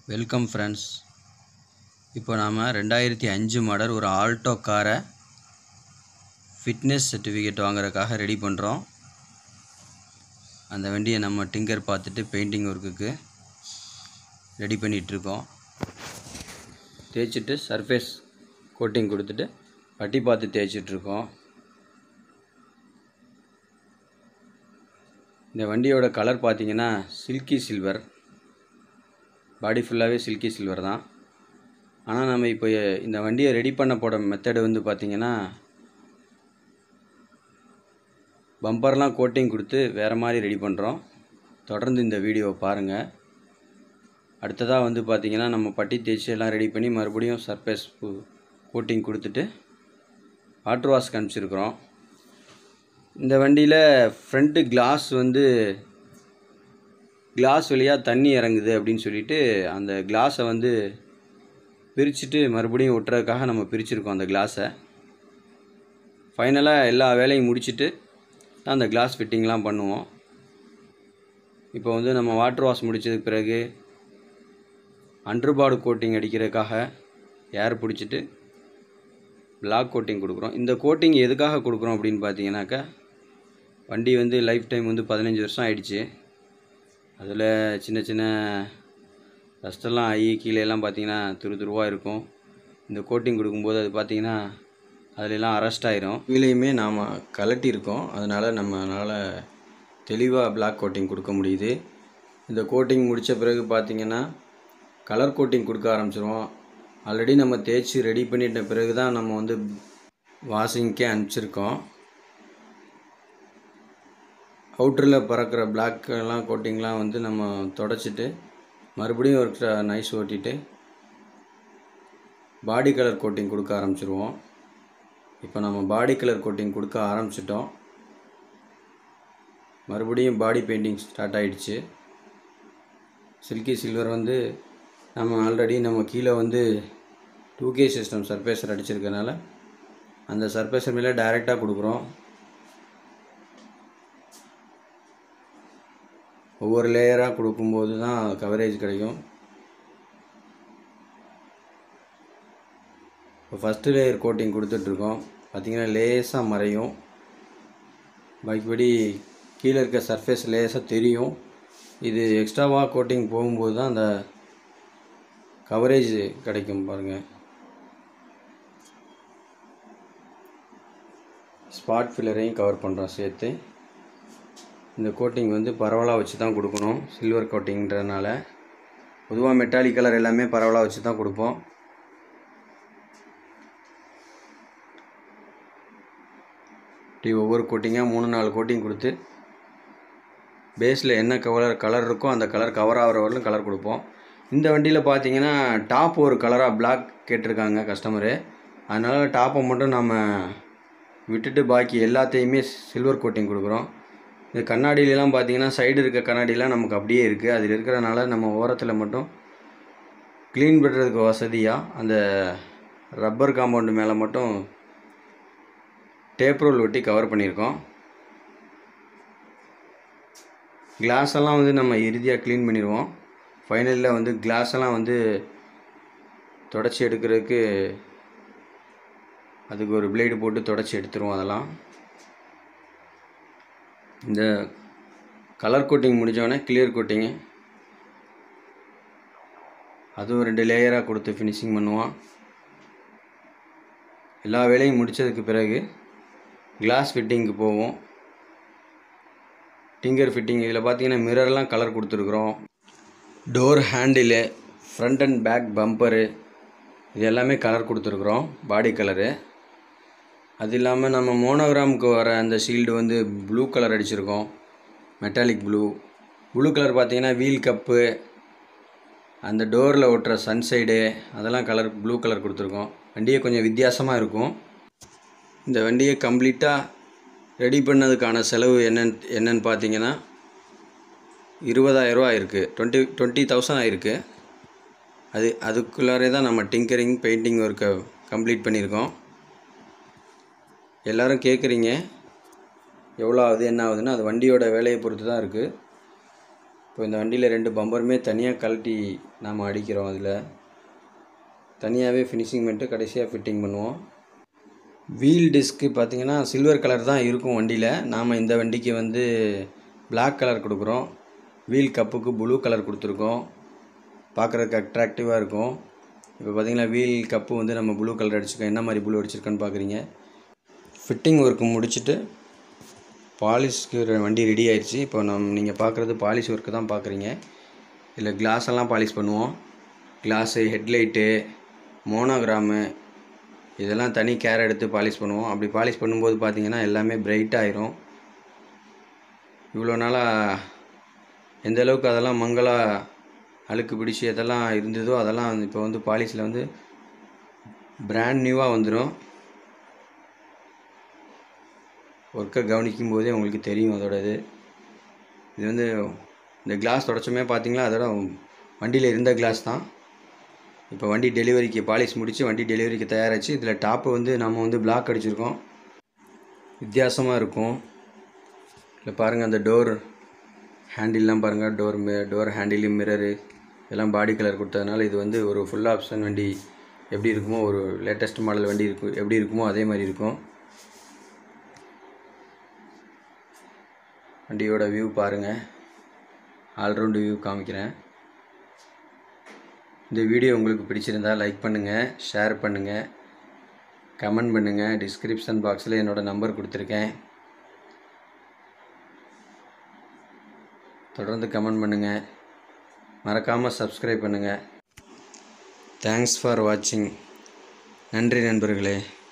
welcome friends இப்போ நாம் ரெண்டாயிரத்தி அஞ்சு மாடல் ஒரு ஆல்டோ காரை ஃபிட்னஸ் சர்டிஃபிகேட் வாங்குறதுக்காக ரெடி பண்ணுறோம் அந்த வண்டியை நம்ம டிங்கர் பார்த்துட்டு பெயிண்டிங் ஒர்க்குக்கு ரெடி பண்ணிகிட்ருக்கோம் தேய்ச்சிட்டு சர்ஃபேஸ் கோட்டிங் கொடுத்துட்டு பட்டி பார்த்து தேய்ச்சிட்ருக்கோம் இந்த வண்டியோட கலர் பார்த்தீங்கன்னா சில்கி சில்வர் பாடி ஃபுல்லாகவே சில்கி சில்வர் தான் ஆனால் நம்ம இப்போ இந்த வண்டியை ரெடி பண்ண போட மெத்தடு வந்து பார்த்திங்கன்னா பம்பர்லாம் கோட்டிங் கொடுத்து வேறு மாதிரி ரெடி பண்ணுறோம் தொடர்ந்து இந்த வீடியோவை பாருங்கள் அடுத்ததாக வந்து பார்த்திங்கன்னா நம்ம பட்டி தேய்ச்சி எல்லாம் ரெடி பண்ணி மறுபடியும் சர்ஃபேஸ் கோட்டிங் கொடுத்துட்டு வாட்டர் வாஷ்க்கு அனுப்பிச்சிருக்கிறோம் இந்த வண்டியில் ஃப்ரண்ட்டு கிளாஸ் வந்து கிளாஸ் வழியாக தண்ணி இறங்குது அப்படின்னு சொல்லிட்டு அந்த கிளாஸை வந்து பிரிச்சுட்டு மறுபடியும் ஒட்டுறதுக்காக நம்ம பிரிச்சிருக்கோம் அந்த கிளாஸை ஃபைனலாக எல்லா வேலையும் முடிச்சுட்டு தான் அந்த கிளாஸ் ஃபிட்டிங்லாம் பண்ணுவோம் இப்போ வந்து நம்ம வாட்டர் வாஷ் முடித்ததுக்கு பிறகு அண்டர்பாடு கோட்டிங் அடிக்கிறதுக்காக ஏர் பிடிச்சிட்டு பிளாக் கோட்டிங் கொடுக்குறோம் இந்த கோட்டிங் எதுக்காக கொடுக்குறோம் அப்படின்னு பார்த்தீங்கன்னாக்கா வண்டி வந்து லைஃப் டைம் வந்து பதினஞ்சு வருஷம் ஆயிடுச்சு அதில் சின்ன சின்ன டஸ்டெல்லாம் ஆகி கீழேலாம் பார்த்தீங்கன்னா துரு துருவாக இருக்கும் இந்த கோட்டிங் கொடுக்கும்போது அது பார்த்தீங்கன்னா அதிலெல்லாம் அரெஸ்ட் ஆயிரும் கீழேயுமே நாம் கலட்டியிருக்கோம் அதனால் நம்மளால் தெளிவாக பிளாக் கோட்டிங் கொடுக்க முடியுது இந்த கோட்டிங் முடித்த பிறகு பார்த்தீங்கன்னா கலர் கோட்டிங் கொடுக்க ஆரம்பிச்சிருவோம் ஆல்ரெடி நம்ம தேய்ச்சி ரெடி பண்ணிட்ட பிறகு தான் நம்ம வந்து வாஷிங்க்கே அனுப்பிச்சிருக்கோம் அவுட்டரில் பறக்கிற பிளாக் எல்லாம் கோட்டிங்லாம் வந்து நம்ம தொடச்சிட்டு மறுபடியும் ஒரு நைஸ் ஓட்டிட்டு பாடி கலர் கோட்டிங் கொடுக்க ஆரம்பிச்சிருவோம் இப்போ நம்ம பாடி கலர் கோட்டிங் கொடுக்க ஆரம்பிச்சிட்டோம் மறுபடியும் பாடி பெயிண்டிங் ஸ்டார்ட் ஆகிடுச்சு சில்கி சில்வர் வந்து நம்ம ஆல்ரெடி நம்ம கீழே வந்து டூ கே சிஸ்டம் சர்ஃபேசர் அடிச்சிருக்கனால அந்த சர்ஃபேசர் மேலே டைரெக்டாக கொடுக்குறோம் ஒவ்வொரு லேயராக கொடுக்கும்போது தான் கவரேஜ் கிடைக்கும் இப்போ ஃபஸ்ட்டு லேயர் கோட்டிங் கொடுத்துட்ருக்கோம் பார்த்திங்கன்னா லேசாக மறையும் பாக்கிபடி கீழே இருக்க சர்ஃபேஸ் லேசாக தெரியும் இது எக்ஸ்ட்ராவாக கோட்டிங் போகும்போது தான் அந்த கவரேஜ் கிடைக்கும் பாருங்கள் ஸ்பாட் ஃபில்லரையும் கவர் பண்ணுறோம் சேர்த்து இந்த கோட்டிங் வந்து பரவலாக வச்சு தான் கொடுக்கணும் சில்வர் கோட்டிங்கிறதுனால பொதுவாக மெட்டாலிக் கலர் எல்லாமே பரவலாக வச்சு தான் கொடுப்போம் இப்படி ஒவ்வொரு கோட்டிங்காக மூணு நாலு கோட்டிங் கொடுத்து பேஸில் என்ன கலர் கலர் இருக்கோ அந்த கலர் கவர் ஆகிற வரலும் கலர் கொடுப்போம் இந்த வண்டியில் பார்த்தீங்கன்னா டாப் ஒரு கலராக பிளாக் கேட்டிருக்காங்க கஸ்டமரு அதனால் டாப்பை மட்டும் நம்ம விட்டுட்டு பாக்கி எல்லாத்தையுமே சில்வர் கோட்டிங் கொடுக்குறோம் இந்த கண்ணாடியிலலாம் பார்த்தீங்கன்னா சைடு இருக்க கண்ணாடிலாம் நமக்கு அப்படியே இருக்குது அதில் இருக்கிறனால நம்ம ஓரத்தில் மட்டும் க்ளீன் பண்ணுறதுக்கு வசதியாக அந்த ரப்பர் காம்பவுண்டு மேலே மட்டும் டேப் ரோல் ஒட்டி கவர் பண்ணியிருக்கோம் கிளாஸ் எல்லாம் வந்து நம்ம இறுதியாக க்ளீன் பண்ணிடுவோம் ஃபைனலில் வந்து கிளாஸ் எல்லாம் வந்து தொடச்சி எடுக்கிறதுக்கு அதுக்கு ஒரு பிளேடு போட்டு தொடச்சி எடுத்துருவோம் அதெல்லாம் இந்த கலர் கோட்டிங் முடித்தோடனே கிளியர் கோட்டிங்கு அதுவும் ரெண்டு லேயராக கொடுத்து ஃபினிஷிங் பண்ணுவோம் எல்லா வேலையும் முடித்ததுக்கு பிறகு கிளாஸ் ஃபிட்டிங்க்கு போவோம் டிங்கர் ஃபிட்டிங் இதில் பார்த்தீங்கன்னா மிரர்லாம் கலர் கொடுத்துருக்குறோம் door handle front and back bumper இது எல்லாமே கலர் கொடுத்துருக்குறோம் பாடி கலரு அது இல்லாமல் நம்ம மோனோகிராமுக்கு வர அந்த ஷீல்டு வந்து ப்ளூ கலர் அடிச்சிருக்கோம் மெட்டாலிக் ப்ளூ ப்ளூ கலர் பார்த்தீங்கன்னா வீல் கப்பு அந்த டோரில் ஒட்டுற சன்சைடு அதெல்லாம் கலர் ப்ளூ கலர் கொடுத்துருக்கோம் வண்டியை கொஞ்சம் வித்தியாசமாக இருக்கும் இந்த வண்டியை கம்ப்ளீட்டாக ரெடி பண்ணதுக்கான செலவு என்னன்னு என்னன்னு பார்த்தீங்கன்னா இருபதாயிரரூவா இருக்குது டுவெண்ட்டி டுவெண்ட்டி தௌசண்ட் ஆயிருக்கு அது அதுக்குள்ளாரே தான் நம்ம டிங்கரிங் பெயிண்டிங் ஒர்க்கை கம்ப்ளீட் பண்ணியிருக்கோம் எல்லோரும் கேட்குறீங்க எவ்வளோ ஆகுது என்ன ஆகுதுன்னு அது வண்டியோட வேலையை பொறுத்து தான் இருக்குது இப்போ இந்த வண்டியில் ரெண்டு பம்பருமே தனியாக கழட்டி நாம் அடிக்கிறோம் அதில் தனியாகவே ஃபினிஷிங் பண்ணிட்டு கடைசியாக ஃபிட்டிங் பண்ணுவோம் வீல் டிஸ்க்கு பார்த்தீங்கன்னா சில்வர் கலர் தான் இருக்கும் வண்டியில் நாம் இந்த வண்டிக்கு வந்து Black கலர் கொடுக்குறோம் வீல் கப்புக்கு ப்ளூ கலர் கொடுத்துருக்கோம் பார்க்குறதுக்கு அட்ராக்டிவாக இருக்கும் இப்போ பார்த்தீங்கன்னா வீல் கப்பு வந்து நம்ம ப்ளூ கலர் அடிச்சிருக்கோம் என்ன மாதிரி ப்ளூ அடிச்சிருக்கோன்னு பார்க்குறீங்க ஃபிட்டிங் ஒர்க்கு முடிச்சுட்டு பாலிஷ்க்கு வண்டி ரெடி ஆயிடுச்சு இப்போ நம்ம நீங்கள் பார்க்குறது பாலிஷ் ஒர்க்கு தான் பார்க்குறீங்க இதில் கிளாஸ் எல்லாம் பாலிஷ் பண்ணுவோம் கிளாஸு ஹெட்லைட்டு மோனோகிராமு இதெல்லாம் தனி கேர் எடுத்து பாலிஷ் பண்ணுவோம் அப்படி பாலிஷ் பண்ணும்போது பார்த்தீங்கன்னா எல்லாமே பிரைட் ஆயிரும் இவ்வளோ நாளாக எந்த அளவுக்கு அதெல்லாம் மங்களா அழுக்கு பிடிச்சி எதெல்லாம் இருந்ததோ அதெல்லாம் இப்போ வந்து பாலிஷில் வந்து பிராண்ட் நியூவாக வந்துடும் ஒர்க்கை கவனிக்கும் போதே உங்களுக்கு தெரியும் அதோட இது இது வந்து இந்த கிளாஸ் தொடச்சமே பார்த்தீங்களா அதோட வண்டியில் இருந்த கிளாஸ் தான் இப்போ வண்டி டெலிவரிக்கு பாலிஷ் முடித்து வண்டி டெலிவரிக்கு தயாராச்சு இதில் டாப்பு வந்து நம்ம வந்து பிளாக் அடிச்சிருக்கோம் வித்தியாசமாக இருக்கும் இல்லை பாருங்கள் அந்த டோர் ஹேண்டில்லாம் பாருங்கள் டோர் டோர் ஹேண்டிலு மிரரு இதெல்லாம் பாடி கலர் கொடுத்ததுனால இது வந்து ஒரு ஃபுல் ஆப்ஷன் வண்டி எப்படி இருக்குமோ ஒரு லேட்டஸ்ட் மாடல் வண்டி இருக்கும் எப்படி இருக்குமோ அதே மாதிரி இருக்கும் வண்டியோட வியூ பாருங்கள் ஆல்ரவுண்டு வியூ காமிக்கிறேன் இந்த வீடியோ உங்களுக்கு பிடிச்சிருந்தா லைக் பண்ணுங்கள் ஷேர் பண்ணுங்கள் கமெண்ட் பண்ணுங்கள் டிஸ்கிரிப்ஷன் பாக்ஸில் என்னோடய நம்பர் கொடுத்துருக்கேன் தொடர்ந்து கமெண்ட் பண்ணுங்கள் மறக்காமல் சப்ஸ்கிரைப் பண்ணுங்கள் தேங்க்ஸ் ஃபார் வாட்சிங் நன்றி நண்பர்களே